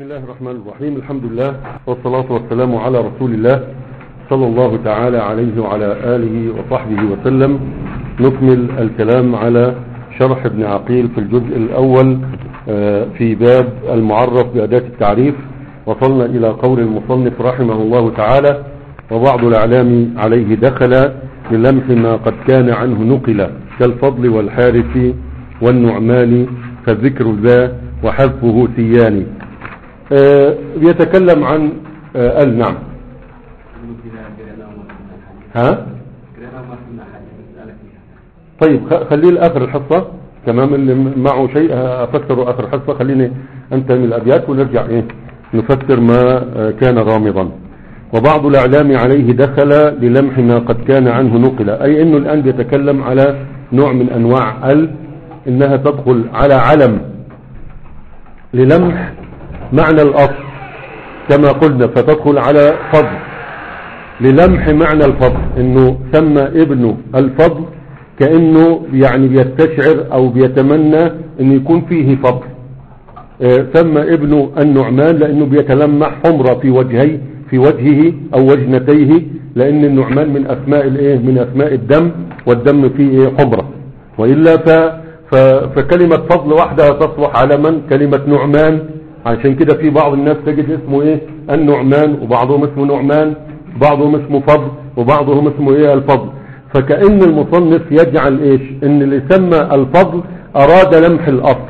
بسم الله الرحمن الرحيم الحمد لله والصلاة والسلام على رسول الله صلى الله تعالى عليه وعلى آله وصحبه وسلم نكمل الكلام على شرح ابن عقيل في الجزء الأول آه، في باب المعرف بأداة التعريف وصلنا إلى قول المصنف رحمه الله تعالى وبعض الأعلام عليه دخل للمح ما قد كان عنه نقل كالفضل والحارث والنعمان فالذكر ذا وحذفه سيان آه، بيتكلم عن آه، قال نعم ها طيب خ- خليه لآخر الحصة تمام اللي معه شيء أفسره آخر الحصة خليني أنتهي من الأبيات ونرجع إيه نفسر ما آه، كان غامضا وبعض الأعلام عليه دخل للمح ما قد كان عنه نقل أي أنه الآن بيتكلم على نوع من أنواع ال إنها تدخل على علم للمح معنى الأصل كما قلنا فتدخل على فضل للمح معنى الفضل انه سمى ابنه الفضل كأنه يعني بيستشعر او بيتمنى انه يكون فيه فضل آه، سمى ابنه النعمان لانه بيتلمح حمرة في وجهي في وجهه او وجنتيه لان النعمان من اسماء الايه من اسماء الدم والدم فيه ايه حمرة والا ف ف فكلمة فضل وحدها تصلح على من كلمة نعمان عشان كده في بعض الناس تجد اسمه ايه النعمان وبعضهم اسمه نعمان بعضهم اسمه فضل وبعضهم اسمه ايه الفضل فكأن المصنف يجعل ايش ان اللي سمى الفضل اراد لمح الاصل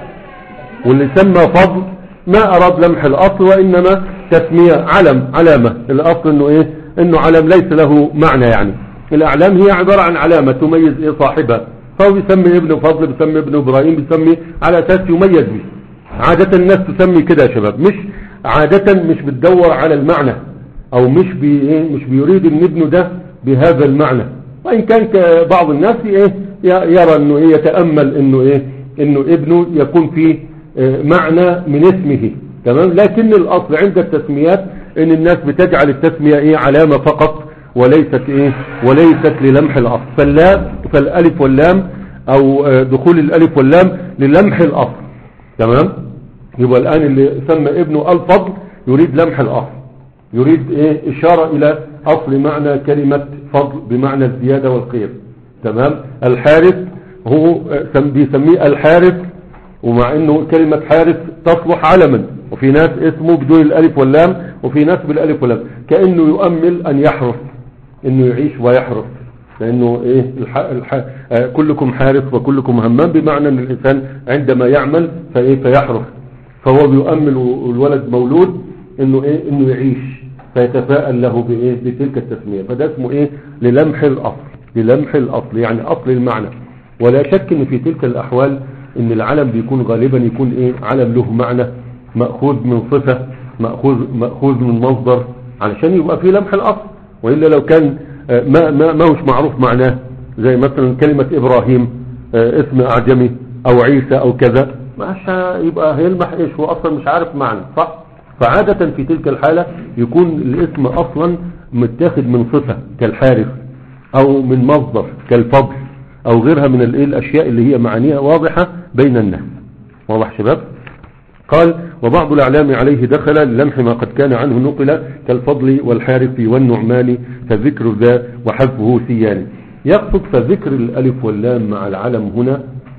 واللي سمى فضل ما اراد لمح الاصل وانما تسمية علم علامة الاصل انه ايه انه علم ليس له معنى يعني الاعلام هي عبارة عن علامة تميز ايه صاحبها فهو بيسمي ابنه فضل بيسمي ابنه ابراهيم بيسمي على اساس يميز به عادة الناس تسمي كده يا شباب مش عادة مش بتدور على المعنى او مش بي إيه مش بيريد ان ابنه ده بهذا المعنى وان كان ك- بعض الناس ايه ي- يرى انه ايه يتأمل انه ايه انه ابنه يكون فيه آه، معنى من اسمه تمام لكن الاصل عند التسميات ان الناس بتجعل التسمية ايه علامة فقط وليست ايه وليست للمح الاصل فاللام فالالف واللام او آه، دخول الالف واللام للمح الاصل تمام يبقى الآن اللي سمى ابنه الفضل يريد لمح الأصل يريد إيه إشارة إلى أصل معنى كلمة فضل بمعنى الزيادة والخير تمام الحارث هو آه، سم- بيسميه الحارث ومع انه كلمة حارث تصلح علما وفي ناس اسمه بدون الالف واللام وفي ناس بالالف واللام كأنه يؤمل ان يحرث انه يعيش ويحرث لانه ايه الح... الح... آه كلكم حارث وكلكم همام بمعنى ان الانسان عندما يعمل فايه فيحرث فهو بيؤمل الولد مولود انه ايه انه يعيش فيتفاءل له بايه بتلك التسمية فده اسمه ايه للمح الاصل للمح الاصل يعني اصل المعنى ولا شك ان في تلك الاحوال ان العلم بيكون غالبا يكون ايه علم له معنى مأخوذ من صفة مأخوذ, مأخوذ من مصدر علشان يبقى فيه لمح الاصل وإلا لو كان آه، ما, ما, ما هوش معروف معناه زي مثلا كلمة إبراهيم آه، اسم أعجمي أو عيسى أو كذا مش يبقى هيلمح إيش هو أصلا مش عارف معنى صح فعادة في تلك الحالة يكون الاسم أصلا متاخد من صفة كالحارث أو من مصدر كالفضل أو غيرها من الإيه الأشياء اللي هي معانيها واضحة بين الناس واضح شباب قال وبعض الأعلام عليه دخل للمح ما قد كان عنه نقل كالفضل والحارث والنعمان فذكر ذا وحذفه سيان يقصد فذكر الألف واللام مع العلم هنا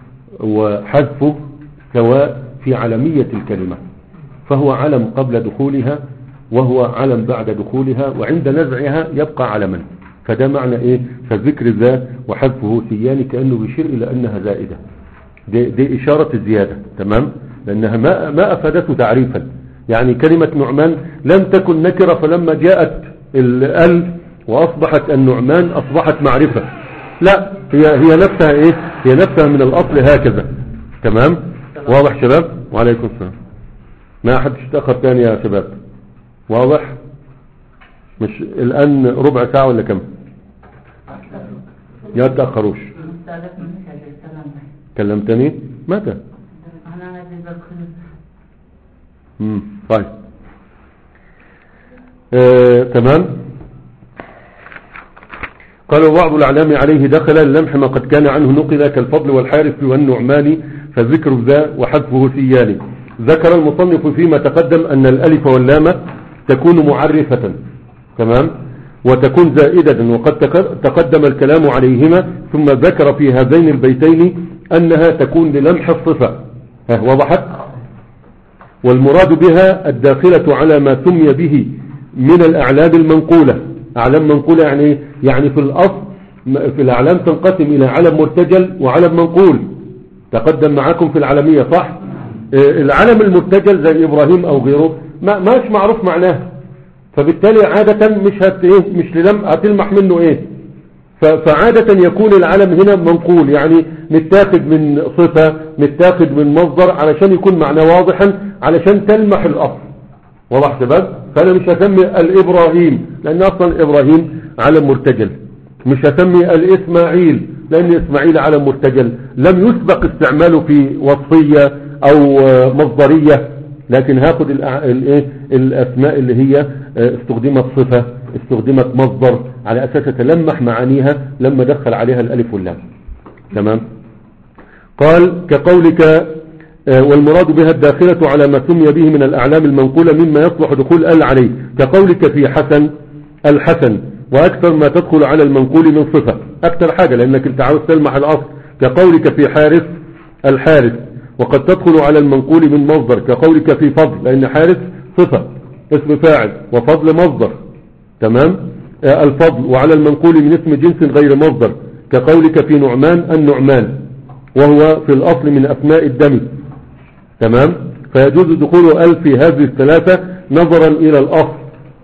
وحذفه سواء في علمية الكلمة فهو علم قبل دخولها وهو علم بعد دخولها وعند نزعها يبقى علما فده معنى ايه فذكر ذا وحذفه سيان كأنه بيشير إلى أنها زائدة دي, دي إشارة الزيادة تمام لأنها ما, ما أفادته تعريفا يعني كلمة نعمان لم تكن نكرة فلما جاءت الأل وأصبحت النعمان أصبحت معرفة لا هي هي نفسها إيه هي نفسها من الأصل هكذا تمام واضح شباب وعليكم السلام ما حدش تأخر تاني يا شباب واضح مش الآن ربع ساعة ولا كم يا تأخروش كلمتني متى مم. طيب آه، تمام قال بعض الأعلام عليه دخل اللمح ما قد كان عنه نقل كالفضل والحارث والنعمان فذكر ذا وحذفه سيان ذكر المصنف فيما تقدم أن الألف واللام تكون معرفة تمام وتكون زائدة وقد تقدم الكلام عليهما ثم ذكر في هذين البيتين أنها تكون للمح الصفة ها وضحت والمراد بها الداخلة على ما سمي به من الأعلام المنقولة أعلام منقولة يعني يعني في الأصل في الأعلام تنقسم إلى علم مرتجل وعلم منقول تقدم معكم في العالمية صح آه، العلم المرتجل زي إبراهيم أو غيره ما ماش معروف معناه فبالتالي عادة مش هت إيه مش للم هتلمح منه إيه فعادة يكون العلم هنا منقول يعني متاخد من صفة متاخد من مصدر علشان يكون معناه واضحا علشان تلمح الأصل واضح شباب فأنا مش هسمي الإبراهيم لأن أصلا إبراهيم علم مرتجل مش هسمي الإسماعيل لأن إسماعيل علم مرتجل لم يسبق استعماله في وصفية أو مصدرية لكن هاخد الايه الاسماء اللي هي آه، استخدمت صفة استخدمت مصدر على اساس تلمح معانيها لما دخل عليها الالف واللام تمام قال كقولك آه، والمراد بها الداخلة على ما سمي به من الأعلام المنقولة مما يصلح دخول ال عليه كقولك في حسن الحسن وأكثر ما تدخل على المنقول من صفة أكثر حاجة لأنك انت عاوز تلمح الأصل كقولك في حارس الحارس وقد تدخل على المنقول من مصدر كقولك في فضل لأن حارس صفة اسم فاعل وفضل مصدر تمام آه الفضل وعلى المنقول من اسم جنس غير مصدر كقولك في نعمان النعمان وهو في الأصل من أسماء الدم تمام فيجوز دخول ألف في هذه الثلاثة نظرا إلى الأصل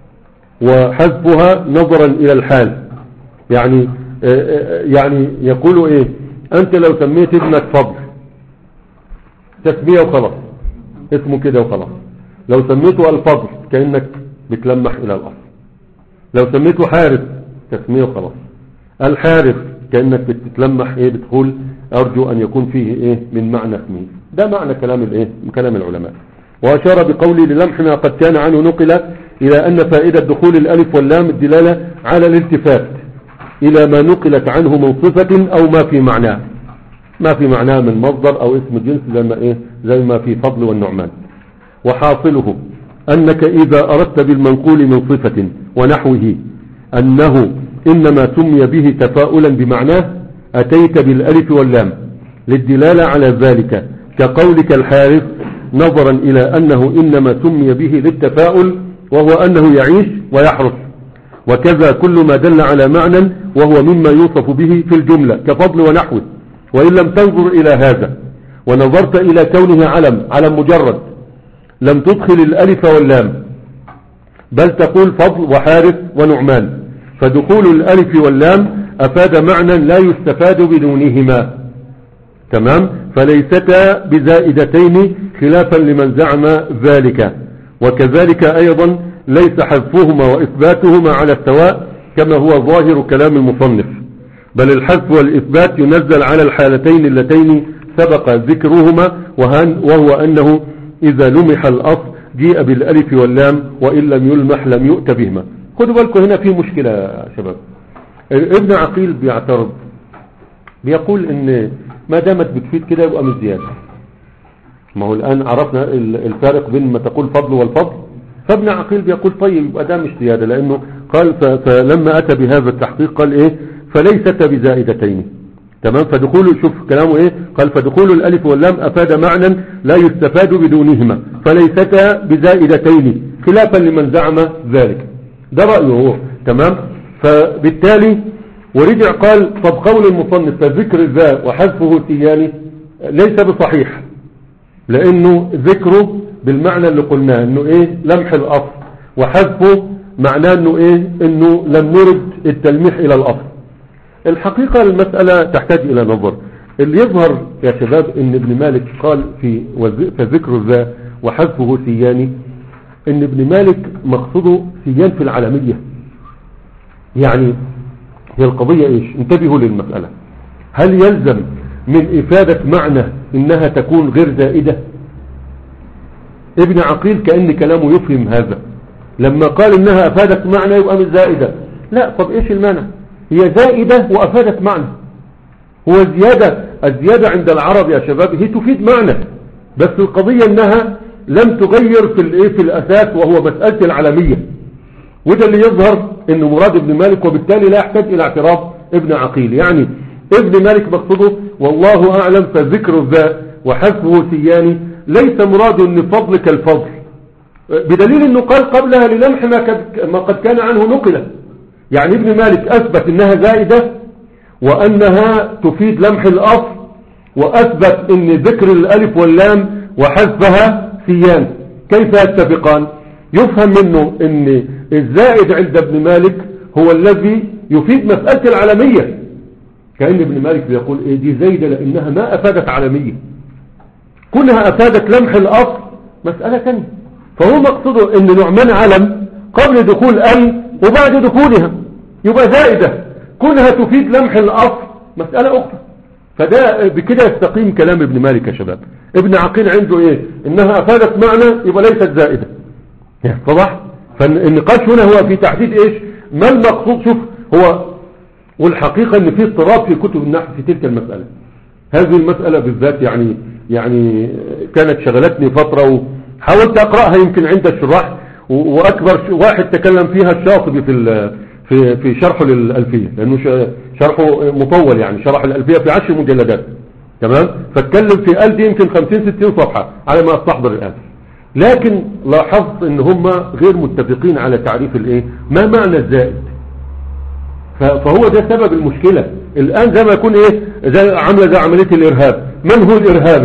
وحذفها نظرا إلى الحال يعني آه، آه، يعني يقول إيه أنت لو سميت ابنك فضل تسمية وخلاص اسمه كده وخلاص لو سميته الفضل كأنك بتلمح إلى الأصل لو سميته حارس تسمية وخلاص الحارس كأنك بتتلمح ايه بتقول أرجو أن يكون فيه ايه من معنى اسمه ده معنى كلام الايه كلام العلماء وأشار بقولي للمح ما قد كان عنه نقل إلى أن فائدة دخول الألف واللام الدلالة على الالتفات إلى ما نقلت عنه من صفة أو ما في معناه ما في معناه من مصدر أو اسم جنس زي ما, إيه زي ما في فضل والنعمان وحاصله أنك إذا أردت بالمنقول من صفة ونحوه أنه إنما سمي به تفاؤلا بمعناه أتيت بالألف واللام للدلالة على ذلك كقولك الحارث نظرا إلى أنه إنما سمي به للتفاؤل وهو أنه يعيش ويحرس وكذا كل ما دل على معنى وهو مما يوصف به في الجملة كفضل ونحوه وإن لم تنظر إلى هذا ونظرت إلى كونه علم علم مجرد لم تدخل الألف واللام بل تقول فضل وحارث ونعمان فدخول الألف واللام أفاد معنى لا يستفاد بدونهما تمام فليستا بزائدتين خلافا لمن زعم ذلك وكذلك أيضا ليس حذفهما وإثباتهما على السواء كما هو ظاهر كلام المصنف بل الحذف والإثبات ينزل على الحالتين اللتين سبق ذكرهما وهو أنه إذا لمح الأصل جيء بالألف واللام وإن لم يلمح لم يؤت بهما خدوا بالكم هنا في مشكلة يا شباب ابن عقيل بيعترض بيقول ان ما دامت بتفيد كده يبقى مش زيادة ما هو الآن عرفنا الفارق بين ما تقول فضل والفضل فابن عقيل بيقول طيب يبقى ده مش زيادة لأنه قال فلما أتى بهذا التحقيق قال إيه فليست بزائدتين تمام فدخول شوف كلامه ايه قال فدخول الالف واللام افاد معنى لا يستفاد بدونهما فليستا بزائدتين خلافا لمن زعم ذلك ده رأيه هو تمام فبالتالي ورجع قال طب قول المصنف فذكر الذا وحذفه تياني ليس بصحيح لانه ذكره بالمعنى اللي قلناه انه ايه لمح الاصل وحذفه معناه انه ايه انه لم نرد التلميح الى الاصل الحقيقة المسألة تحتاج الى نظر اللي يظهر يا شباب ان ابن مالك قال في فذكر الذا وحذفه سياني ان ابن مالك مقصده سيان في العالمية يعني هي القضية ايش انتبهوا للمسألة هل يلزم من افادة معنى انها تكون غير زائدة ابن عقيل كأن كلامه يفهم هذا لما قال انها افادت معنى يبقى مش زائدة لا طب ايش المعنى هي زائدة وافادت معنى هو زيادة الزيادة عند العرب يا شباب هي تفيد معنى بس القضية انها لم تغير في الايه في الاساس وهو مسألة العالمية وده اللي يظهر ان مراد ابن مالك وبالتالي لا يحتاج الى اعتراف ابن عقيل يعني ابن مالك مقصده والله اعلم فذكر الذات وحذفه سياني ليس مراد ان فضل كالفضل بدليل انه قال قبلها للمح ما, قد- ما قد كان عنه نقله يعني ابن مالك اثبت انها زائدة وانها تفيد لمح الاصل واثبت ان ذكر الالف واللام وحذفها سيان كيف يتفقان يفهم منه ان الزائد عند ابن مالك هو الذي يفيد مسألة العالمية كأن ابن مالك بيقول ايه دي زايدة لانها ما افادت عالمية كونها افادت لمح الاصل مسألة ثانيه فهو مقصده ان نعمان علم قبل دخول ال وبعد دخولها يبقى زائدة كونها تفيد لمح الاصل مسألة اخرى فده بكده يستقيم كلام ابن مالك يا شباب ابن عقيل عنده ايه انها افادت معنى يبقى ليست زائدة صباح فالنقاش هنا هو في تحديد ايش ما المقصود شوف هو والحقيقة ان في اضطراب في كتب النحو في تلك المسألة هذه المسألة بالذات يعني يعني كانت شغلتني فترة وحاولت اقرأها يمكن عند الشراح و- واكبر ش- واحد تكلم فيها الشاطبي في ال- في في شرحه للألفية لانه ش- شرحه مطول يعني شرح الألفية في عشر مجلدات تمام فاتكلم في قال دي يمكن 50 60 صفحة على ما استحضر الآن لكن لاحظت ان هم غير متفقين على تعريف الايه ما معنى الزائد ف- فهو ده سبب المشكلة الآن زي ما يكون إيه زي عاملة زي عملية الإرهاب من هو الإرهابي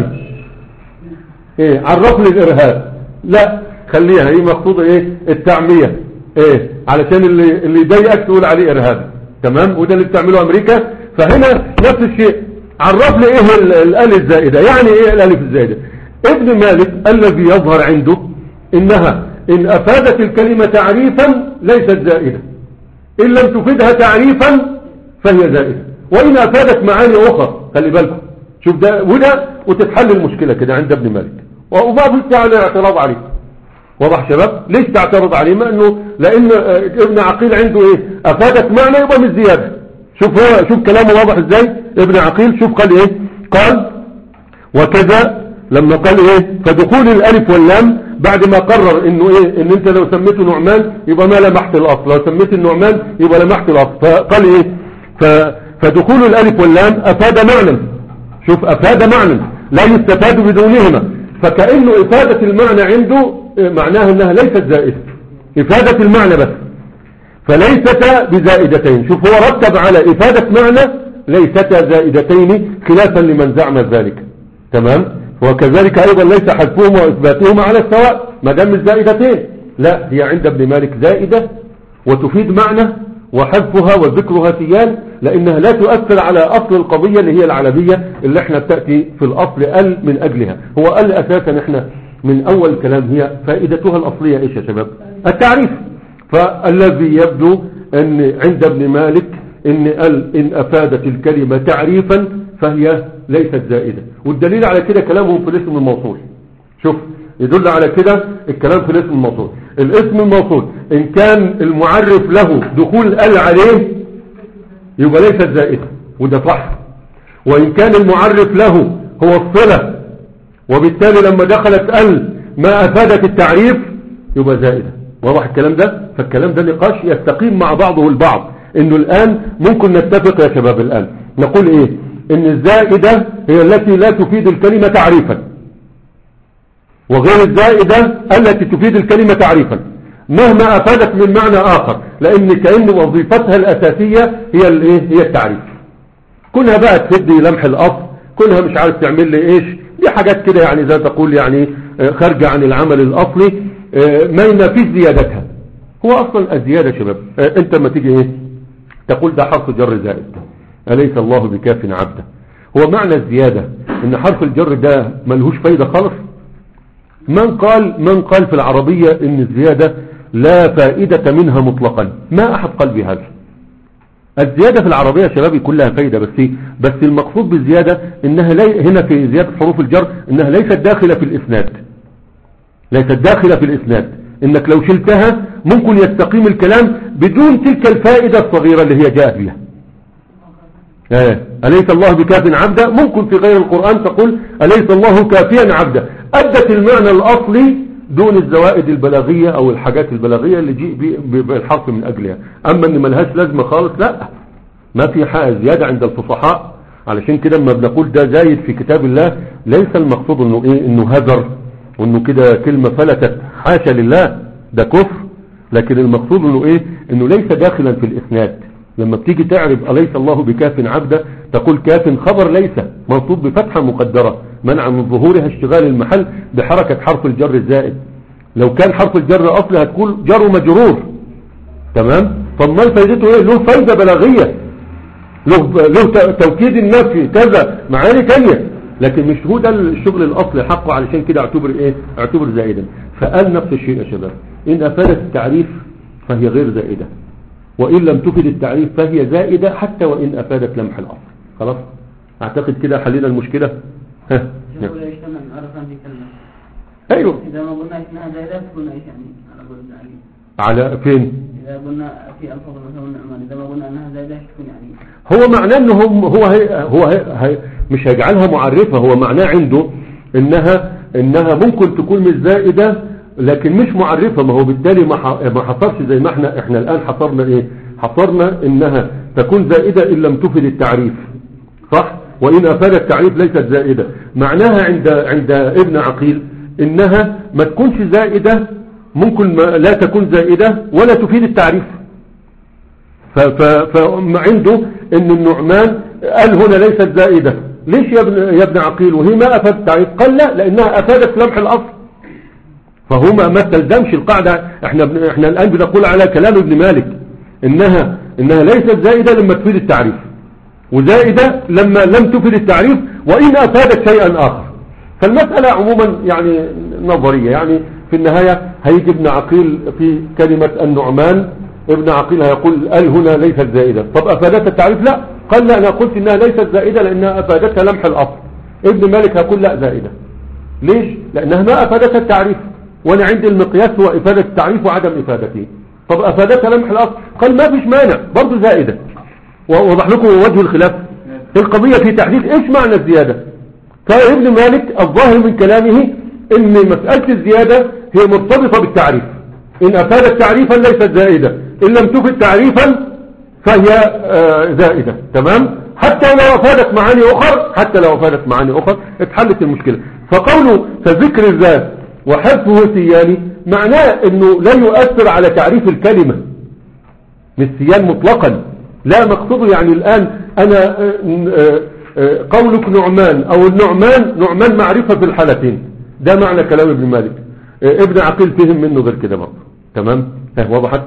إيه عرف لي الإرهاب لا خليها هي مقصودة إيه التعمية إيه علشان اللي اللي يضايقك تقول عليه إرهابي تمام وده اللي بتعمله أمريكا فهنا نفس الشيء عرف لي إيه ال- الألف الزائدة يعني إيه الألف الزائدة ابن مالك الذي يظهر عنده إنها إن أفادت الكلمة تعريفا ليست زائدة إن لم تفيدها تعريفا فهي زائدة وإن أفادت معاني أخرى خلي بالكم شوف ده وده وتتحل المشكلة كده عند ابن مالك وما في تعالى الاعتراض عليه واضح شباب ليش تعترض عليه ما انه لان آه، ابن عقيل عنده ايه افادت معنى يبقى مش زيادة شوف هو شوف كلامه واضح ازاي ابن عقيل شوف قال ايه قال وكذا لما قال ايه فدخول الالف واللام بعد ما قرر انه ايه ان انت لو سميته نعمان يبقى ما لمحت الاصل لو سميت النعمان يبقى لمحت الاصل فقال ايه ف فدخول الالف واللام افاد معنى شوف افاد معنى لا يستفاد بدونهما فكأنه افادة المعنى عنده إيه، معناها انها ليست زائدة افادة المعنى بس فليستا بزائدتين شوف هو رتب على افادة معنى ليستا زائدتين خلافا لمن زعم ذلك تمام وكذلك ايضا ليس حذفهما واثباتهما على السواء ما دام مش زائدتين لا هي عند ابن مالك زائدة وتفيد معنى وحذفها وذكرها سيان لانها لا تؤثر على اصل القضية اللي هي العلبية اللي احنا بتأتي في الاصل ال من اجلها هو ال اساسا احنا من اول الكلام هي فائدتها الاصلية ايش يا شباب التعريف فالذي يبدو ان عند ابن مالك ان ال ان افادت الكلمة تعريفا فهي ليست زائدة والدليل على كده كلامهم في الاسم الموصول شوف يدل على كده الكلام في الاسم الموصول الاسم الموصول ان كان المعرف له دخول ال عليه يبقى ليست زائدة وده صح وان كان المعرف له هو الصلة وبالتالي لما دخلت ال ما افادت التعريف يبقى زائدة واضح الكلام ده فالكلام ده نقاش يستقيم مع بعضه البعض انه الان ممكن نتفق يا شباب الان نقول ايه ان الزائدة هي التي لا تفيد الكلمة تعريفا وغير الزائدة التي تفيد الكلمة تعريفا مهما افادت من معنى اخر لان كأن وظيفتها الاساسية هي الايه هي التعريف كونها بقى تفيد لمح الاصل كونها مش عارف تعمل لي ايش دي حاجات كده يعني زي تقول يعني آه، خارجة عن العمل الاصلي آه، ما ينافيش زيادتها هو اصلا الزيادة يا شباب آه، انت ما تيجي ايه تقول ده حرف جر زائد أليس الله بكاف عبده هو معنى الزيادة ان حرف الجر ده ملهوش فايدة خالص من قال من قال في العربية ان الزيادة لا فائدة منها مطلقا ما احد قال بهذا الزيادة في العربية يا شباب يكون لها فايدة بس بس المقصود بالزيادة انها لي هنا في زيادة حروف الجر انها ليست داخلة في الاسناد ليست داخلة في الاسناد انك لو شلتها ممكن يستقيم الكلام بدون تلك الفائدة الصغيرة اللي هي جاءت بها آه. أليس الله بكاف عبدا ممكن في غير القرآن تقول أليس الله كافيا عبدا ادت المعنى الاصلي دون الزوائد البلاغية او الحاجات البلاغية اللي جيء بي- بي- بالحرف من اجلها اما ان ملهاش لازمة خالص لا ما في حاجة زيادة عند الفصحاء علشان كده لما بنقول ده زايد في كتاب الله ليس المقصود انه ايه انه هذر وانه كده كلمة فلتت حاشا لله ده كفر لكن المقصود انه ايه انه ليس داخلا في الاسناد لما بتيجي تعرف اليس الله بكاف عبده تقول كاف خبر ليس منصوب بفتحة مقدرة منع من ظهورها اشتغال المحل بحركة حرف الجر الزائد لو كان حرف الجر اصلي هتقول جر مجرور تمام فامال فايدته ايه له فايدة بلاغية له له ت- توكيد النفي كذا معاني تانية لكن مش هو ده الشغل الاصلي حقه علشان كده اعتبر ايه اعتبر زائدا فقال نفس الشيء يا شباب ان افادت التعريف فهي غير زائدة وان لم تفد التعريف فهي زائدة حتى وان افادت لمح الاصل خلاص اعتقد كده حلينا المشكلة ها نعم. شوف ايش تمام عرفنا في كلمة ايوه إذا ما قلنا إنها زائدة تكون إيش يعني على قول ابن علي على فين إذا قلنا في ألفاظ مثلا النعمان إذا ما قلنا أنها زائدة إيش تكون يعني هو معناه انه هم هو هي هو هي هي مش هيجعلها معرفة هو معناه عنده انها انها ممكن تكون مش زائدة لكن مش معرفة ما هو بالتالي ما ح- ما حصرش زي ما احنا احنا الان حصرنا ايه حصرنا انها تكون زائدة ان لم تفد التعريف صح وان افاد التعريف ليست زائدة معناها عند عند ابن عقيل انها ما تكونش زائدة ممكن ما لا تكون زائدة ولا تفيد التعريف فعنده ان النعمان قال هنا ليست زائدة ليش يا ابن, يا ابن عقيل وهي ما افادت التعريف قال لا لانها افادت لمح الاصل فهو ما ما تلزمش القاعدة احنا بن احنا الان بنقول على كلام ابن مالك انها انها ليست زائدة لما تفيد التعريف وزائدة لما لم تفيد التعريف وان افادت شيئا اخر فالمسألة عموما يعني نظرية يعني في النهاية هيجي ابن عقيل في كلمة النعمان ابن عقيل هيقول قال هنا ليست زائدة طب افادتها التعريف لا قال لا انا قلت انها ليست زائدة لانها افادتها لمح الاصل ابن مالك هيقول لا زائدة ليش لانها ما افادتها التعريف وانا عندي المقياس هو افادة التعريف وعدم افادته طب افادتها لمح الاصل قال ما فيش مانع برضه زائدة ووضح لكم وجه الخلاف القضية في تحديد ايش معنى الزيادة فابن مالك الظاهر من كلامه ان مسألة الزيادة هي مرتبطة بالتعريف ان افادت تعريفا ليست زائدة ان لم تفد تعريفا فهي آه، زائدة تمام حتى لو افادت معاني اخر حتى لو افادت معاني اخر اتحلت المشكلة فقوله فذكر الذات وحذفه سياني معناه انه لا يؤثر على تعريف الكلمة مش سيان مطلقا لا مقصوده يعني الآن أنا آه، آه، آه، قولك نعمان أو النعمان نعمان معرفة في الحالتين ده معنى كلام ابن مالك آه، ابن عقيل فهم منه غير كده برضه تمام ها وضحت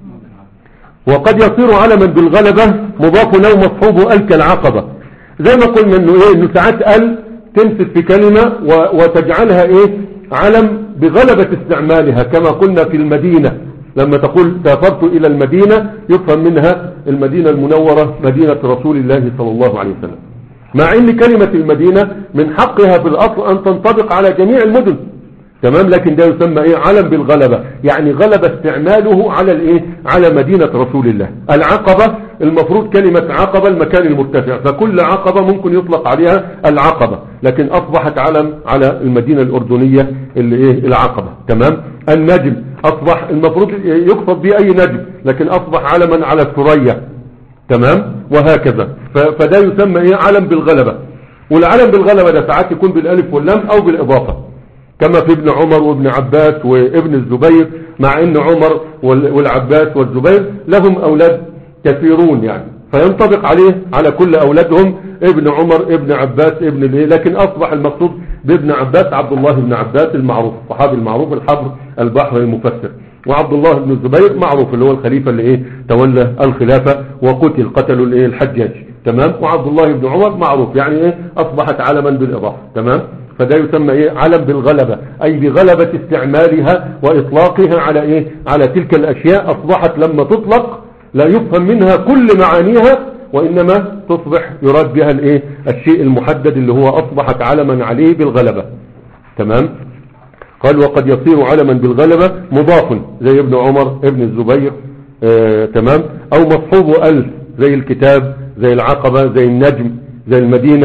وقد يصير علما بالغلبة مضاف له مصحوبه ال كالعقبة زي ما قلنا انه ايه انه ساعات ال تمسك في كلمة و- وتجعلها ايه علم بغلبة استعمالها كما قلنا في المدينة لما تقول سافرت الى المدينة يفهم منها المدينة المنورة مدينة رسول الله صلى الله عليه وسلم مع ان كلمة المدينة من حقها في الاصل ان تنطبق على جميع المدن تمام لكن ده يسمى ايه علم بالغلبة يعني غلب استعماله على الايه على مدينة رسول الله العقبة المفروض كلمة عقبة المكان المرتفع فكل عقبة ممكن يطلق عليها العقبة لكن اصبحت علم على المدينة الاردنية اللي ايه العقبة تمام النجم اصبح المفروض يقصد به اي نجم لكن اصبح علما على الثريا تمام وهكذا ف- فده يسمى ايه علم بالغلبة والعلم بالغلبة ده ساعات يكون بالالف واللام او بالاضافة كما في ابن عمر وابن عباس وابن الزبير مع ان عمر وال- والعباس والزبير لهم اولاد كثيرون يعني فينطبق عليه على كل اولادهم ابن عمر ابن عباس ابن الايه لكن اصبح المقصود بابن عباس عبد الله بن عباس المعروف الصحابي المعروف الحبر البحر المفسر وعبد الله بن الزبير معروف اللي هو الخليفة اللي ايه تولى الخلافة وقتل قتلوا الايه الحجاج تمام وعبد الله بن عمر معروف يعني ايه اصبحت علما بالاضافة تمام فده يسمى ايه علم بالغلبة اي بغلبة استعمالها واطلاقها على ايه على تلك الاشياء اصبحت لما تطلق لا يفهم منها كل معانيها وانما تصبح يراد بها الايه الشيء المحدد اللي هو اصبحت علما عليه بالغلبة تمام قال وقد يصير علما بالغلبة مضاف زي ابن عمر ابن الزبير آه تمام او مصحوب ألف زي الكتاب زي العقبة زي النجم زي المدينة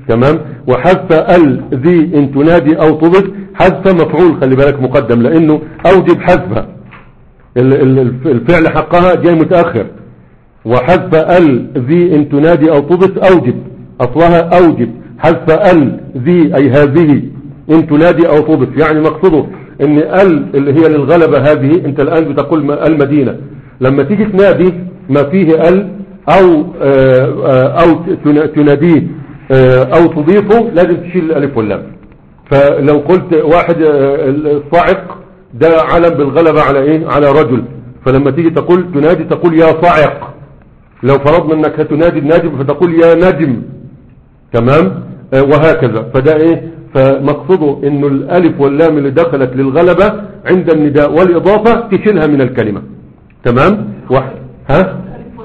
تمام وحذف ال ذي ان تنادي او تضف حذف مفعول خلي بالك مقدم لانه اوجب حذفها ال- ال- الفعل حقها جاي متأخر وحذف ال ذي ان تنادي او تضف اوجب اصلها اوجب حذف ال ذي اي هذه ان تنادي او تضف يعني مقصده ان ال اللي هي للغلبة هذه انت الان بتقول م- المدينة لما تيجي تنادي ما فيه ال او آه، آه، او تنا- تناديه آه، او تضيفه لازم تشيل الالف واللام فلو قلت واحد آه، الصاعق ده علم بالغلبة على ايه على رجل فلما تيجي تقول تنادي تقول يا صاعق لو فرضنا انك هتنادي الناجم فتقول يا نجم تمام آه، وهكذا فده ايه فمقصده انه الالف واللام اللي دخلت للغلبة عند النداء والاضافة تشيلها من الكلمة تمام واحد ها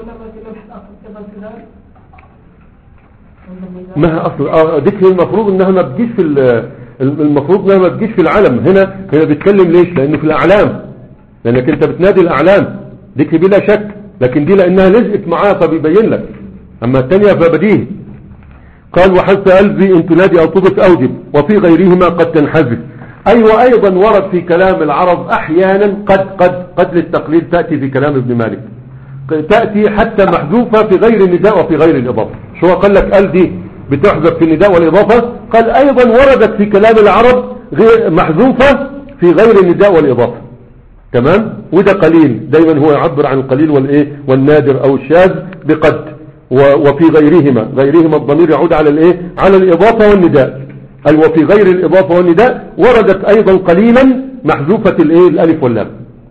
ما هي اصل اه ديك هي المفروض انها ما بتجيش في ال- المفروض انها ما بتجيش في العلم هنا هنا بيتكلم ليش لانه في الاعلام لانك انت بتنادي الاعلام ديك بلا شك لكن دي لانها لزقت معاه فبيبين لك اما الثانيه فبديهي قال وحث ألفي إن تنادي أو تضف أوجب وفي غيرهما قد تنحذف أي وأيضا ورد في كلام العرب أحيانا قد قد قد للتقليل تأتي في كلام ابن مالك تأتي حتى محذوفة في غير النداء وفي غير الإضافة شو هو قال لك ال دي بتحذف في النداء والإضافة قال أيضا وردت في كلام العرب غير محذوفة في غير النداء والإضافة تمام وده قليل دايما هو يعبر عن القليل والايه والنادر او الشاذ بقد و- وفي غيرهما غيرهما الضمير يعود على الايه على الاضافه والنداء اي وفي غير الاضافه والنداء وردت ايضا قليلا محذوفه الايه الالف واللام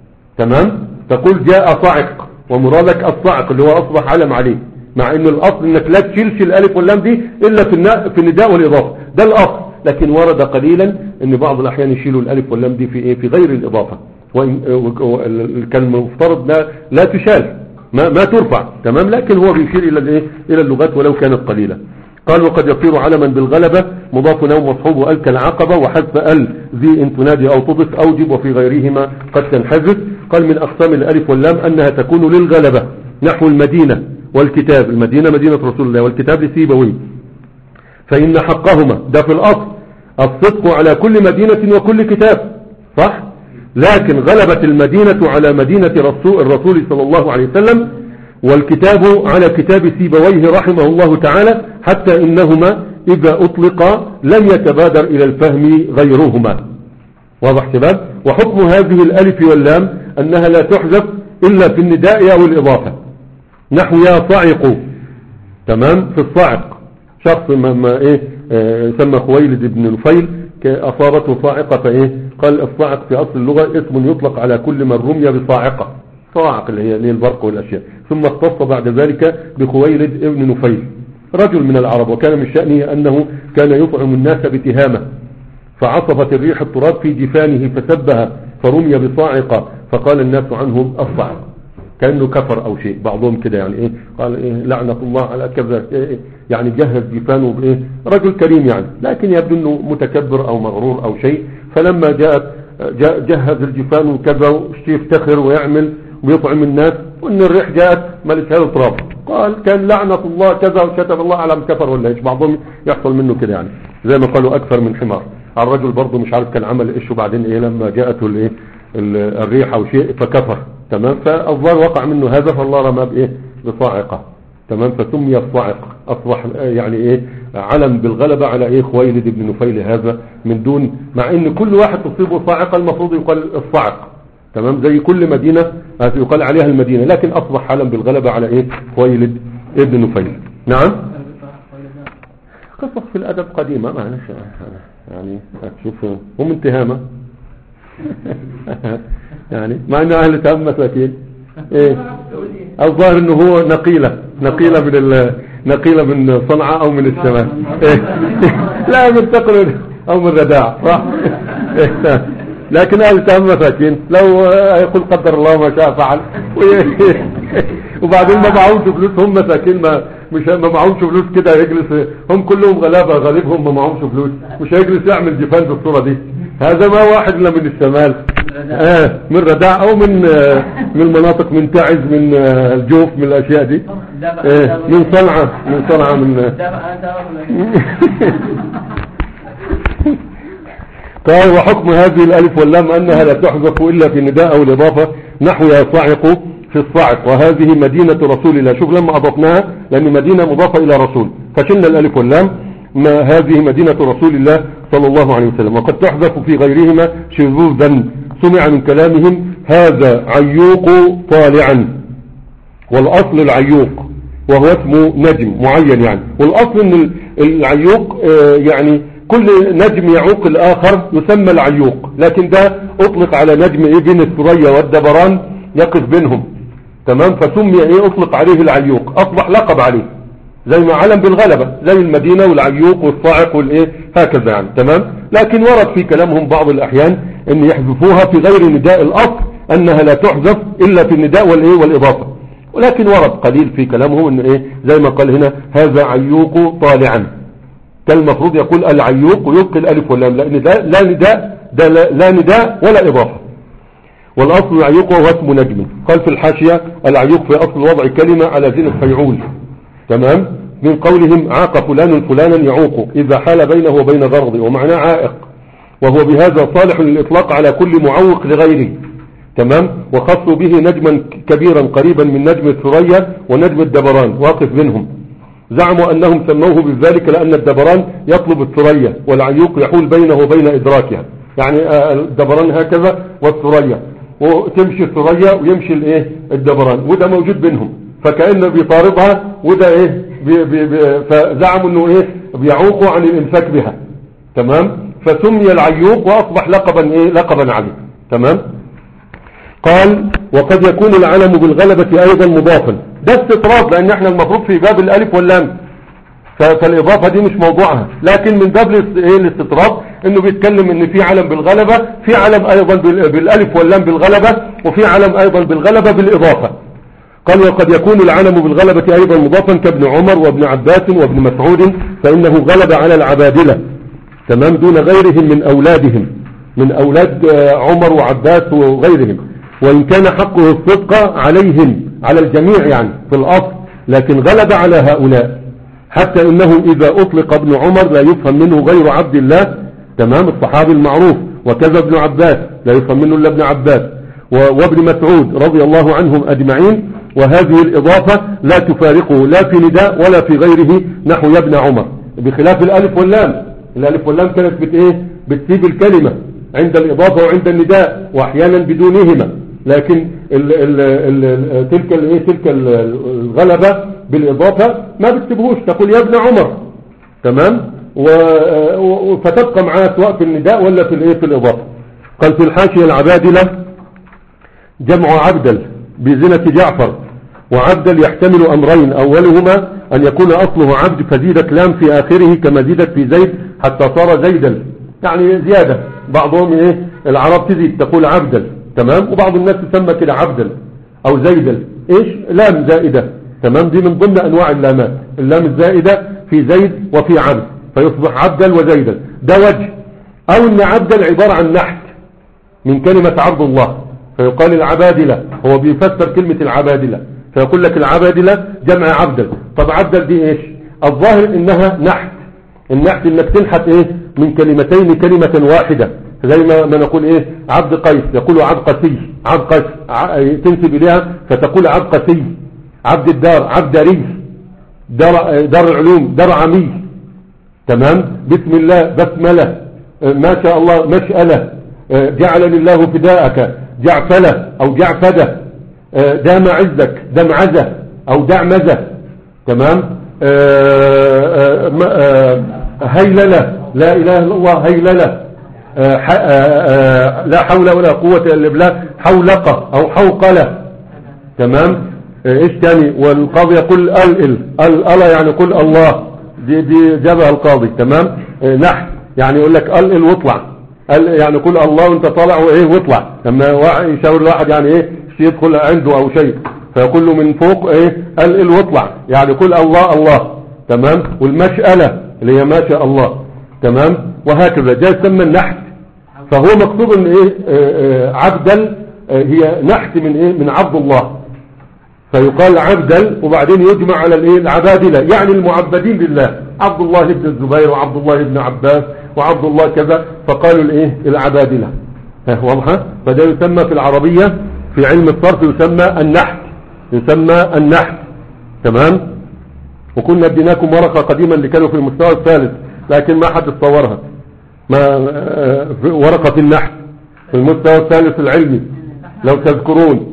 تمام تقول جاء صاعق ومرادك الصاعق اللي هو اصبح علم عليه مع ان الاصل انك لا تشيلش الالف واللام دي الا في النا- في النداء والاضافه ده الاصل لكن ورد قليلا ان بعض الاحيان يشيلوا الالف واللام دي في ايه في غير الاضافه وإن و- و- ال- كان المفترض لا لا تشال ما ما ترفع تمام لكن هو بيشير الى الايه الى اللغات ولو كانت قليله قال وقد يصير علما بالغلبة مضاف نوم مصحوب ال كالعقبة وحذف ال ذي ان تنادي او تضف اوجب وفي غيرهما قد تنحذف قال من اقسام الالف واللام انها تكون للغلبة نحو المدينة والكتاب المدينة مدينة رسول الله والكتاب لسيبوي فإن حقهما ده في الأصل الصدق على كل مدينة وكل كتاب صح لكن غلبت المدينة على مدينة رسول الرسول صلى الله عليه وسلم والكتاب على كتاب سيبويه رحمه الله تعالى حتى إنهما إذا أطلق لم يتبادر إلى الفهم غيرهما واضح شباب وحكم هذه الألف واللام أنها لا تحذف إلا في النداء أو الإضافة نحو يا صاعق تمام في الصاعق شخص ما, ما ايه آه، سمى خويلد بن نفيل ك- اصابته صاعقة فايه قال الصاعق في اصل اللغة اسم يطلق على كل من رمي بصاعقة صاعق اللي هي اللي هي البرق والاشياء ثم اختص بعد ذلك بخويلد ابن نفيل رجل من العرب وكان من شأنه انه كان يطعم الناس بتهامة فعصفت الريح التراب في جفانه فسبها فرمي بصاعقة فقال الناس عنه الصاعق كأنه كفر أو شيء بعضهم كده يعني إيه قال إيه لعنة الله على كذا إيه إيه يعني جهز جفانه بإيه رجل كريم يعني لكن يبدو أنه متكبر أو مغرور أو شيء فلما جاءت جاء جهز الجفان وكذا واشتي يفتخر ويعمل ويطعم الناس وان الريح جاءت ملكها تراب قال كان لعنة الله كذا وكتب الله على كفر ولا ايش بعضهم يحصل منه كده يعني زي ما قالوا اكثر من حمار الرجل برضه مش عارف كان عمل ايش وبعدين ايه لما جاءته الايه ال- الريح او شيء فكفر تمام فالظاهر وقع منه هذا فالله رمى بايه بصاعقه تمام فسمي الصاعق اصبح آه، يعني ايه علم بالغلبة على ايه خويلد بن نفيل هذا من دون مع ان كل واحد تصيبه صاعقة المفروض يقال الصاعق تمام زي كل مدينة آه، يقال عليها المدينة لكن اصبح علم بالغلبة على ايه خويلد ابن نفيل نعم قصص في الادب قديمة معلش يعني هتشوف هم انتهامة يعني مع ان اهل تهم مساكين ايه الظاهر انه هو نقيلة نقيلة من ال... نقيلة من صنعاء او من الشمال إيه؟ لا من تقرير او من رداع صح إيه؟ لكن اهل تهم مساكين لو آه، يقول قدر الله ما شاء فعل وي- وبعدين ما معهمش فلوس هم مساكين ما مش ما معهمش فلوس كده يجلس هم كلهم غلابه غالبهم ما معهمش فلوس مش هيجلس يعمل جفان بالصوره دي هذا ما واحد الا من الشمال آه من رداع او من آه من مناطق من تعز من آه الجوف من الاشياء دي آه من صنعاء من صنعاء من آه دافع أنا تعرف قال وحكم هذه الالف واللام انها لا تحذف الا في النداء او الاضافه نحو يصعق في الصعق وهذه مدينة رسول الله شوف لما اضفناها لان مدينة مضافة الى رسول فشلنا الالف واللام ما هذه مدينة رسول الله صلى الله عليه وسلم وقد تحذف في غيرهما شذوذا سمع من كلامهم هذا عيوق طالعا والاصل العيوق وهو اسمه نجم معين يعني والاصل ان ال- العيوق آه، يعني كل نجم يعوق الاخر يسمى العيوق لكن ده اطلق على نجم ايه بين الثريا والدبران يقف بينهم تمام فسمي ايه اطلق عليه العيوق اصبح لقب عليه زي ما علم بالغلبة زي المدينة والعيوق والصاعق والايه هكذا يعني تمام لكن ورد في كلامهم بعض الاحيان ان يحذفوها في غير نداء الاصل انها لا تحذف الا في النداء والايه والاضافة ولكن ورد قليل في كلامهم ان ايه زي ما قال هنا هذا عيوق طالعا كان المفروض يقول العيوق ويبقي الالف واللام لان ده لا نداء ده لا, لا نداء ولا اضافة والاصل العيوق وهو اسم نجم قال في الحاشية العيوق في اصل وضع كلمة على زين الفيعول تمام من قولهم عاق فلان فلانا يعوق اذا حال بينه وبين غرض ومعناه عائق وهو بهذا صالح للاطلاق على كل معوق لغيره تمام وخصوا به نجما كبيرا قريبا من نجم الثريا ونجم الدبران واقف بينهم زعموا انهم سموه بذلك لان الدبران يطلب الثريا والعيوق يحول بينه وبين ادراكها يعني آه، الدبران هكذا والثريا وتمشي الثريا ويمشي الايه الدبران وده موجود بينهم فكانه بيطاردها وده ايه بي بي بي فزعموا انه ايه بيعوقوا عن الامساك بها تمام فسمي العيوق واصبح لقبا ايه لقبا عليه تمام قال وقد يكون العلم بالغلبة ايضا مضافا ده استطراد لان احنا المفروض في باب الالف واللام ف- فالاضافة دي مش موضوعها لكن من باب الاس- ايه الاستطراد انه بيتكلم ان في علم بالغلبة في علم ايضا بال- بالالف واللام بالغلبة وفي علم ايضا بالغلبة بالاضافة قال وقد يكون العلم بالغلبة ايضا مضافا كابن عمر وابن عباس وابن مسعود فانه غلب على العبادلة تمام دون غيرهم من اولادهم من اولاد آه، عمر وعباس وغيرهم وان كان حقه الصدق عليهم على الجميع يعني في الاصل لكن غلب على هؤلاء حتى انه اذا اطلق ابن عمر لا يفهم منه غير عبد الله تمام الصحابي المعروف وكذا ابن عباس لا يفهم منه الا ابن عباس و- وابن مسعود رضي الله عنهم اجمعين وهذه الاضافة لا تفارقه لا في نداء ولا في غيره نحو يا ابن عمر بخلاف الالف واللام الالف واللام كانت بت ايه بتسيب الكلمة عند الاضافة وعند النداء واحيانا بدونهما لكن ال ال ال ال تلك ال ايه تلك ال- الغلبة بالاضافة ما بتسيبهوش تقول يا ابن عمر تمام و- و- فتبقى معاه سواء في النداء ولا في الايه في الاضافة قال في الحاشية العبادلة جمع عبدل بزنة جعفر وعبدل يحتمل أمرين أولهما أن يكون أصله عبد فزيدت لام في آخره كما زيدت في زيد حتى صار زيدا يعني زيادة بعضهم إيه العرب تزيد تقول عبدل تمام وبعض الناس تسمى كده عبدل أو زيدل إيش لام زائدة تمام دي من ضمن أنواع اللامات اللام الزائدة في زيد وفي عبد فيصبح عبدل وزيدا ده وجه أو أن عبدل عبارة عن نحت من كلمة عبد الله فيقال العبادلة هو بيفسر كلمة العبادلة فيقول لك العبادلة جمع عبدل طب عبدل دي ايش الظاهر انها نحت النحت انك تنحت ايه من كلمتين كلمة واحدة زي ما, ما نقول ايه عبد قيس يقول عبد قسي عبد قيس ع- تنسب اليها فتقول عبد قسي عبد الدار عبد ريس دار, دار العلوم دار عمي تمام بسم الله بسملة آه، ما شاء الله مشألة آه، جعل لله فداءك جعفلة أو جعفدة آه، دام عزك دمعزة أو دعمزة تمام آه، آه، م- آه، هيللة لا إله إلا الله هيللة آه، ح- آه، آه، لا حول ولا قوة إلا بالله حولقة أو حوقلة تمام آه، ايش تاني والقاضي يقول ال ال ال يعني قل الله دي دي جابها القاضي تمام آه، نحن يعني يقول لك ال واطلع ال يعني قل الله وانت طالع وايه واطلع لما وا- يشاور الواحد يعني ايه شيء يدخل عنده او شيء فيقول له من فوق ايه ال واطلع يعني قل الله الله تمام والمشألة اللي هي ما شاء الله تمام وهكذا جاء يسمى النحت فهو مكتوب ان ايه آه، آه، عبدا آه، هي نحت من ايه من عبد الله فيقال عبدا وبعدين يجمع على الايه العبادلة يعني المعبدين لله عبد الله بن الزبير وعبد الله بن عباس وعبد الله كذا فقالوا الايه العبادلة ها واضحة فده يسمى في العربية في علم الصرف يسمى النحت يسمى النحت تمام وكنا اديناكم ورقة قديما اللي كانوا في المستوى الثالث لكن ما حد صورها ما آه، في ورقة النحت في المستوى الثالث العلمي لو تذكرون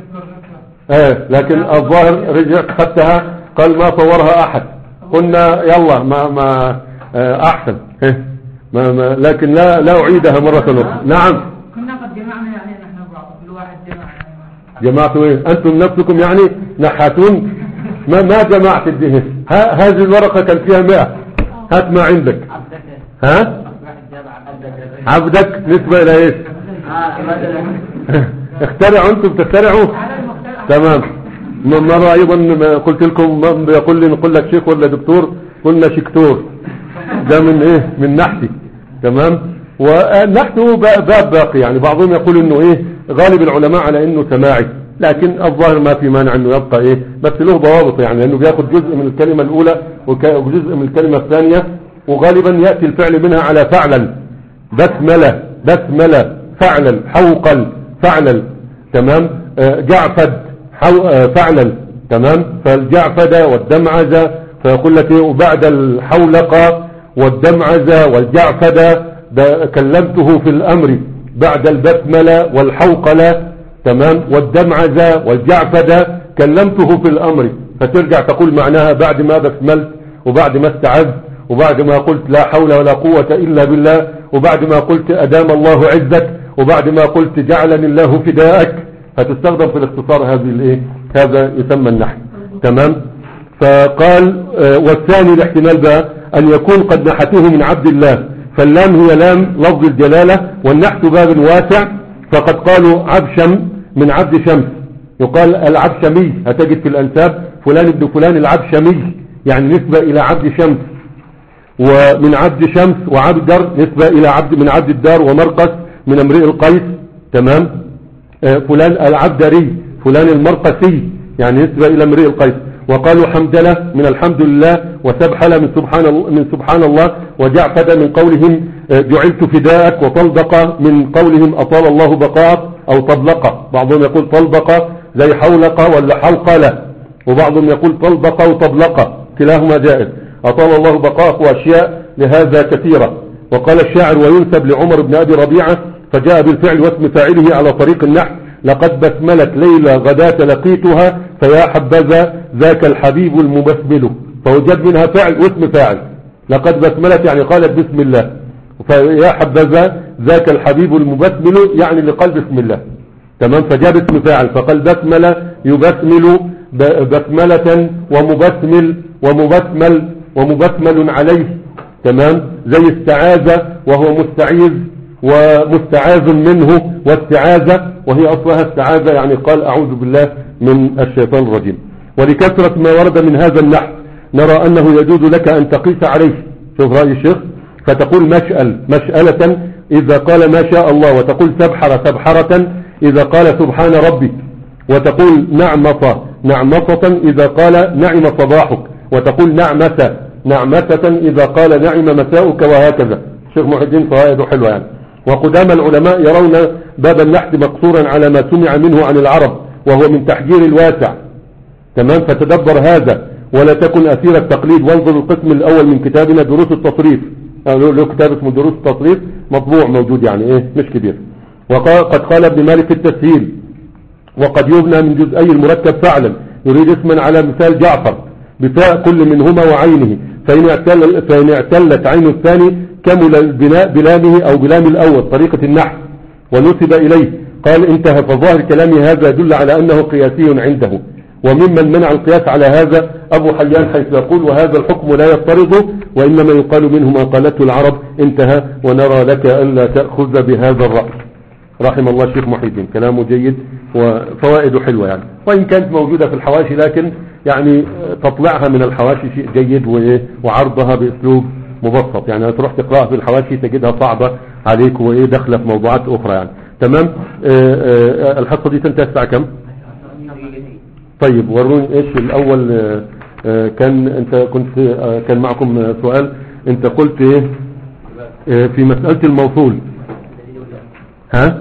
ايه لكن الظاهر رجع خدتها قال ما صورها احد قلنا يلا ما ما آه، احسن إيه، ما ما لكن لا لا اعيدها مرة اخرى نعم كنا قد جمعنا يعني نحن بعض كل واحد جمع جمعتوا ايه انتم نفسكم يعني نحاتون ما ما جمعت الدهن ها هذه الورقة كان فيها مئة هات ما عندك عبدك ها واحد جاب عبدك عبدك نسبة الى ايش اه مثلا اخترعوا انتم تخترعوا على المختلف تمام م- مرة ايضا ما قلت لكم ما بيقول لي نقول لك شيخ ولا دكتور قلنا شكتور ده من ايه من نحتي تمام ونحته ب- باب باقي يعني بعضهم يقول انه ايه غالب العلماء على انه سماعي لكن الظاهر ما في مانع انه يبقى ايه بس له ضوابط يعني لانه بياخد جزء من الكلمة الاولى وك- وجزء من الكلمة الثانية وغالبا يأتي الفعل منها على فعلا بسملة بسملة فعلا حوقل فعلا تمام آه، جعفد حو... آه، فعلا تمام فالجعفد والدمعزة فيقول لك ايه وبعد الحولقة والدمعزة والجعفد ده كلمته في الامر بعد البسملة والحوقلة تمام والدمعزة والجعفد كلمته في الامر فترجع تقول معناها بعد ما بسملت وبعد ما استعذت وبعد ما قلت لا حول ولا قوة إلا بالله وبعد ما قلت أدام الله عزك وبعد ما قلت جعلني الله فداءك فتستخدم في الاختصار هذه الايه هذا يسمى النحو تمام فقال آه، والثاني الاحتمال بقى أن يكون قد نحته من عبد الله فاللام هي لام لفظ الجلالة والنحت باب واسع فقد قالوا عبشم من عبد شمس يقال العبشمي هتجد في الأنساب فلان ابن فلان العبشمي يعني نسبة إلى عبد شمس ومن عبد شمس وعبدر نسبة إلى عبد من عبد الدار ومرقس من امرئ القيس تمام آه، فلان العبدري فلان المرقسي يعني نسبة إلى امرئ القيس وقالوا حمدلة من الحمد لله وسبحلة من سبحان الله من سبحان الله وجعفد من قولهم آه، جعلت فداءك وطلبق من قولهم أطال الله بقاءك أو طبلق بعضهم يقول طلبق زي حولق ولا حوقلة وبعضهم يقول طلبق وطبلق كلاهما جائز أطال الله بقاءك وأشياء لهذا كثيرة وقال الشاعر وينسب لعمر بن أبي ربيعة فجاء بالفعل واسم فاعله على طريق النحو لقد بسملت ليلى غداة لقيتها فيا حبذا ذاك الحبيب المبسمل فوجد منها فعل واسم فاعل لقد بسملت يعني قالت بسم الله فيا حبذا ذاك الحبيب المبسمل يعني اللي قال بسم الله تمام فجاب اسم فاعل فقال بسمل يبسمل ب- بسملة ومبسمل ومبسمل ومبسمل عليه تمام زي استعاذة وهو مستعيذ ومستعاذ منه واستعاذة وهي أصلها استعاذة يعني قال أعوذ بالله من الشيطان الرجيم ولكثرة ما ورد من هذا النحو نرى أنه يجوز لك أن تقيس عليه شوف رأي الشيخ فتقول مشأل مشألة إذا قال ما شاء الله وتقول سبحر سبحرة إذا قال سبحان ربي وتقول نعمة نعمة إذا قال نعم صباحك وتقول نعمة نعمة إذا قال نعم مساؤك وهكذا شيخ محي الدين فوائده حلوة يعني وقدام العلماء يرون باب النحت مقصورا على ما سمع منه عن العرب وهو من تحجير الواسع تمام فتدبر هذا ولا تكن أسير التقليد وانظر القسم الأول من كتابنا دروس التصريف آه، له له كتاب اسمه دروس التصريف مطبوع موجود يعني ايه مش كبير وقد قال ابن مالك في التسهيل وقد يبنى من جزئي المركب فعلا يريد اسما على مثال جعفر بفاء كل منهما وعينه فإن, اعتل فإن اعتلت عين الثاني كمل البناء بلامه أو بلام الأول طريقة النحو ونسب إليه قال انتهى فظاهر كلامي هذا يدل على أنه قياسي عنده وممن منع القياس على هذا أبو حيان حيث يقول وهذا الحكم لا يفترض وإنما يقال منه ما قالته العرب انتهى ونرى لك ألا تأخذ بهذا الرأي رحم الله الشيخ محي الدين كلامه جيد وفوائده حلوة يعني وإن كانت موجودة في الحواشي لكن يعني تطلعها من الحواشي شيء جيد وإيه وعرضها بأسلوب مبسط يعني تروح تقرأها في الحواشي تجدها صعبة عليك وايه داخله في موضوعات اخرى يعني تمام آه، آه، الحصة دي تنتهي الساعة كم طيب وروني ايش الاول آه، آه، كان انت كنت آه، كان معكم آه، سؤال انت قلت ايه آه، في مسألة الموصول ها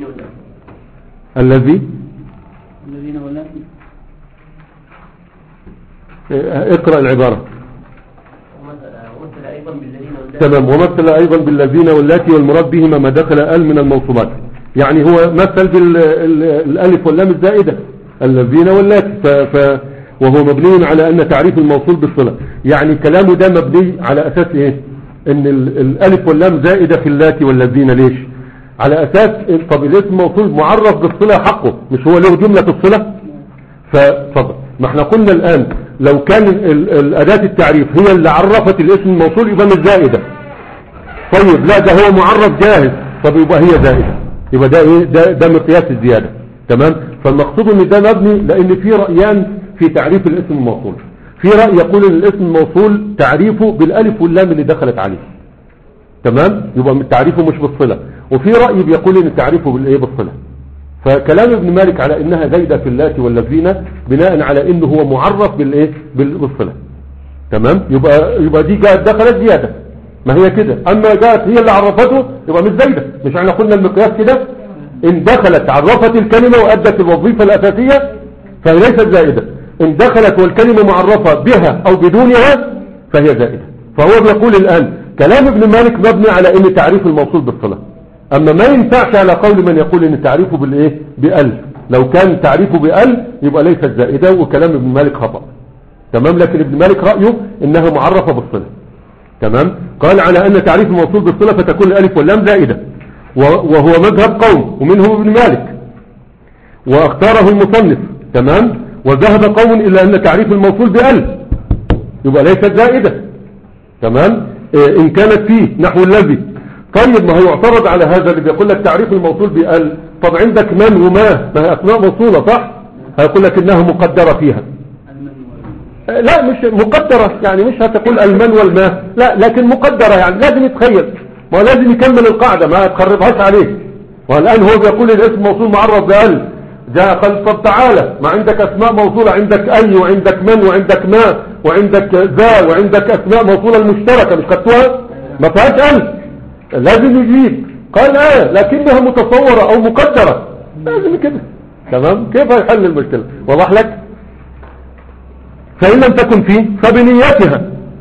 الذي الذين واللاتي آه، اقرأ العبارة ومثل أيضا بالذين تمام ومثل ايضا بالذين واللاتي والمراد بهما ما دخل ال من الموصولات يعني هو مثل بالالف واللام الزائدة الذين واللاتي ف ف وهو مبني على ان تعريف الموصول بالصلة يعني كلامه ده مبني على اساس ايه ان ال- الالف واللام زائدة في اللاتي والذين ليش على اساس طب الاسم موصول معرف بالصلة حقه مش هو له جملة الصلة فاتفضل ما احنا قلنا الآن لو كان ال- ال- أداة التعريف هي اللي عرفت الاسم الموصول يبقى مش زائدة طيب لا ده هو معرف جاهز طب يبقى هي زائدة يبقى ده ايه ده, ده مقياس الزيادة تمام فالمقصود ان ده مبني لان في رأيان في تعريف الاسم الموصول في رأي يقول ان الاسم الموصول تعريفه بالالف واللام اللي دخلت عليه تمام يبقى تعريفه مش بالصلة وفي رأي بيقول ان تعريفه بالايه بالصلة فكلام ابن مالك على انها زايدة في اللات والذين بناء على انه هو معرف بالايه بال- بالصلة تمام يبقى يبقى دي جاءت دخلت زيادة ما هي كده اما جاءت هي اللي عرفته يبقى مش زايدة مش احنا قلنا المقياس كده ان دخلت عرفت الكلمة وادت الوظيفة الاساسية فهي ليست زائدة ان دخلت والكلمة معرفة بها او بدونها فهي زائدة فهو بيقول الان كلام ابن مالك مبني على ان تعريف الموصول بالصلة اما ما ينفعش على قول من يقول ان تعريفه بالايه بأل لو كان تعريفه بأل يبقى ليست زائدة وكلام ابن مالك خطأ تمام لكن ابن مالك رأيه انها معرفة بالصلة تمام قال على ان تعريف الموصول بالصلة فتكون الالف واللام زائدة و- وهو مذهب قوم ومنهم ابن مالك واختاره المصنف تمام وذهب قوم الى ان تعريف الموصول بأل يبقى ليست زائدة تمام إيه ان كانت فيه نحو الذي طيب ما هو يعترض على هذا اللي بيقول لك تعريف الموصول بأل طب عندك من وما ما هي اسماء موصولة صح هيقول لك انها مقدرة فيها المن واللاتي آه، لا مش مقدرة يعني مش هتقول المن والماء لا لكن مقدرة يعني لازم يتخيل ما هو لازم يكمل القاعدة ما تخربهاش عليه والآن هو بيقول الاسم موصول معرف بأل جاء قال طب تعالى ما عندك اسماء موصولة عندك اي وعندك من وعندك ما وعندك ذا وعندك اسماء موصولة المشتركة مش خدتوها ما فيهاش ال لازم يجيب قال اه لكنها متصورة او مقدرة لازم كده تمام كيف يحل المشكلة وضح لك فإن لم تكن فيه فبنياتها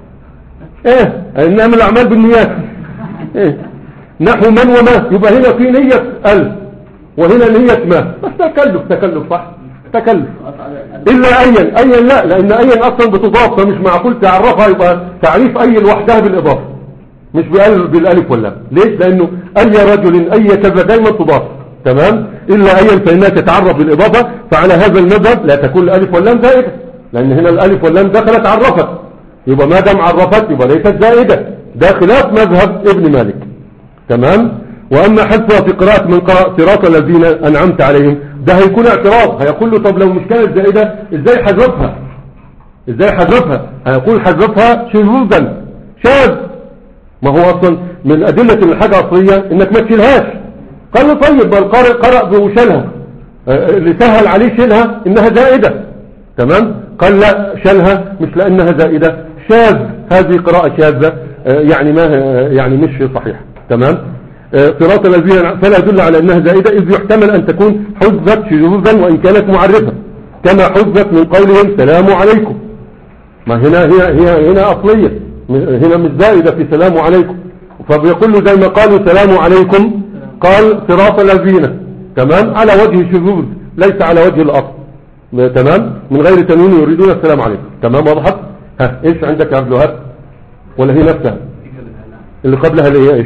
ايه انما الاعمال بالنيات ايه نحو من وما يبقى هنا في نية ال وهنا نية ما بس تكلف تكلف صح تكلف الا ايا ايا لا لان ايا اصلا بتضاف فمش معقول تعرفها يبقى تعريف اي لوحدها بالاضافه مش بأل- بالالف واللام ليش لانه اي رجل اي كذا دايما تضاف تمام الا ايا فانها تتعرف بالاضافه فعلى هذا المذهب لا تكون الالف واللام زائده لان هنا الالف واللام دخلت عرفت يبقى ما دام عرفت يبقى ليست زائده ده خلاف مذهب ابن مالك تمام واما حذفها في قراءة من قرأ صراط الذين انعمت عليهم ده هيكون اعتراض هيقول له طب لو مش كانت زائدة ازاي حذفها ازاي حذفها هيقول حذفها شذوذا شاذ ما هو اصلا من ادلة ان الحاجة اصلية انك ما تشيلهاش قال له طيب ما القارئ قرأ بوشلها آه، اللي سهل عليه شيلها انها زائدة تمام قال لا شالها مش لانها زائدة شاذ هذه قراءة شاذة آه، يعني ما آه، يعني مش صحيح تمام آه، صراط الذين فلا يدل على انها زائدة اذ يحتمل ان تكون حذفت شذوذا وان كانت معرفة كما حذفت من قولهم سلام عليكم ما هنا هي هي هنا اصلية م- هنا مش زائدة في سلام عليكم فبيقول له زي ما قالوا سلام عليكم قال صراط الذين تمام على وجه الشذوذ ليس على وجه الاصل م- تمام من غير تنوين يريدون السلام عليكم تمام وضحت ها ايش عندك يا عبد الوهاب ولا هي نفسها اللي قبلها اللي هي ايش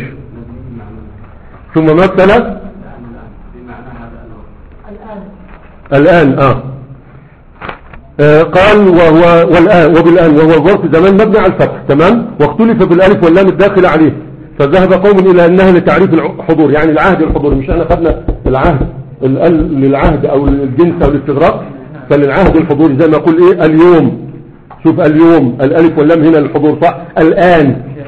ثم مثل الآن الآن آه. آه قال وهو والآن وبالآن وهو ظرف زمان مبني على الفتح تمام واختلف بالالف واللام الداخل عليه فذهب قوم إلى أنها لتعريف الحضور يعني العهد الحضور مش احنا خدنا العهد ال- للعهد أو الجنس أو الاستغراق فللعهد الحضور زي ما أقول إيه اليوم شوف اليوم الالف واللام هنا للحضور صح الآن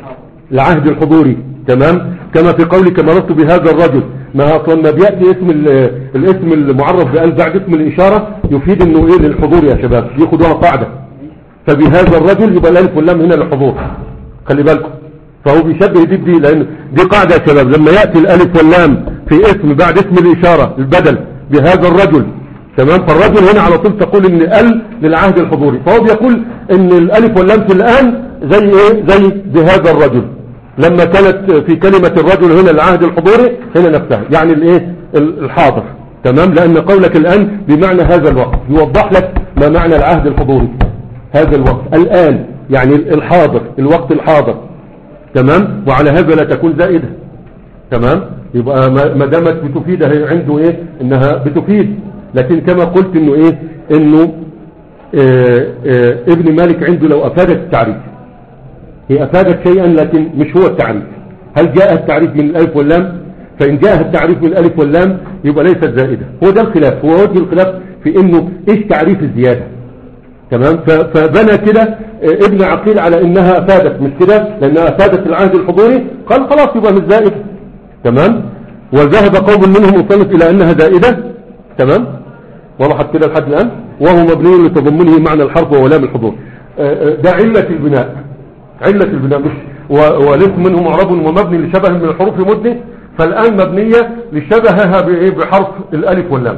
العهد الحضوري تمام كما في قولك مررت بهذا الرجل ما اصلا ما بياتي اسم ال- الاسم المعرف بال بعد اسم الاشاره يفيد انه ايه للحضور يا شباب ياخدوها قاعده فبهذا الرجل يبقى الالف واللام هنا للحضور خلي بالكم فهو بيشبه دي بدي لان دي قاعده يا شباب لما ياتي الالف واللام في اسم بعد اسم الاشاره البدل بهذا الرجل تمام فالرجل هنا على طول تقول ان ال للعهد الحضوري فهو بيقول ان الالف واللام في الان زي ايه زي بهذا الرجل لما كانت في كلمة الرجل هنا العهد الحضوري هنا نفسها يعني الايه ال- الحاضر تمام لان قولك الان بمعنى هذا الوقت يوضح لك ما معنى العهد الحضوري هذا الوقت الان يعني الحاضر الوقت الحاضر تمام وعلى هذا لا تكون زائدة تمام يبقى ما ما دامت بتفيد هي عنده ايه انها بتفيد لكن كما قلت انه ايه انه آه آه ابن مالك عنده لو افادت التعريف هي افادت شيئا لكن مش هو التعريف هل جاء التعريف من الالف واللام فان جاء التعريف من الالف واللام يبقى ليست زائدة هو ده الخلاف هو وجه الخلاف في انه ايش تعريف الزيادة تمام ف- فبنى كده آه، ابن عقيل على انها افادت مش كده لانها افادت العهد الحضوري قال خلاص يبقى مش زائده تمام وذهب قوم منهم مصنف الى انها زائده تمام وضحت كده لحد الان وهو مبني لتضمنه معنى الحرف وهو لام الحضور آه، آه، ده علة البناء علة البناء مش و- وليس منه معرب ومبني لشبه من الحروف مدني فالآن مبنية لشبهها بإيه؟ بحرف الألف واللام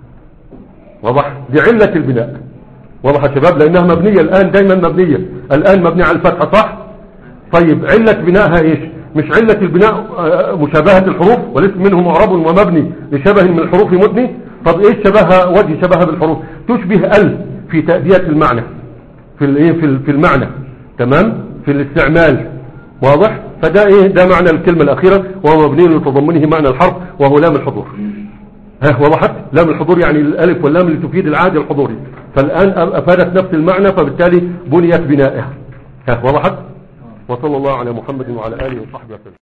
واضح دي علة البناء واضح يا شباب لأنها مبنية الآن دايما مبنية الآن مبنية على الفتحة صح طيب علة بنائها ايش مش علة البناء آه، مشابهة الحروف وليس منه معرب ومبني لشبه من الحروف مدني طب ايش شبهها وجه شبهها بالحروف تشبه ال في تأدية المعنى في الايه في ال- في المعنى تمام في الاستعمال واضح فده ايه ده معنى الكلمة الأخيرة وهو مبني لتضمنه معنى الحرف وهو لام الحضور ها وضحت لام الحضور يعني الالف واللام اللي تفيد العهد الحضوري فالآن أفادت نفس المعنى فبالتالي بنيت بنائها ها وضحت وصلى الله على محمد وعلى آله وصحبه وسلم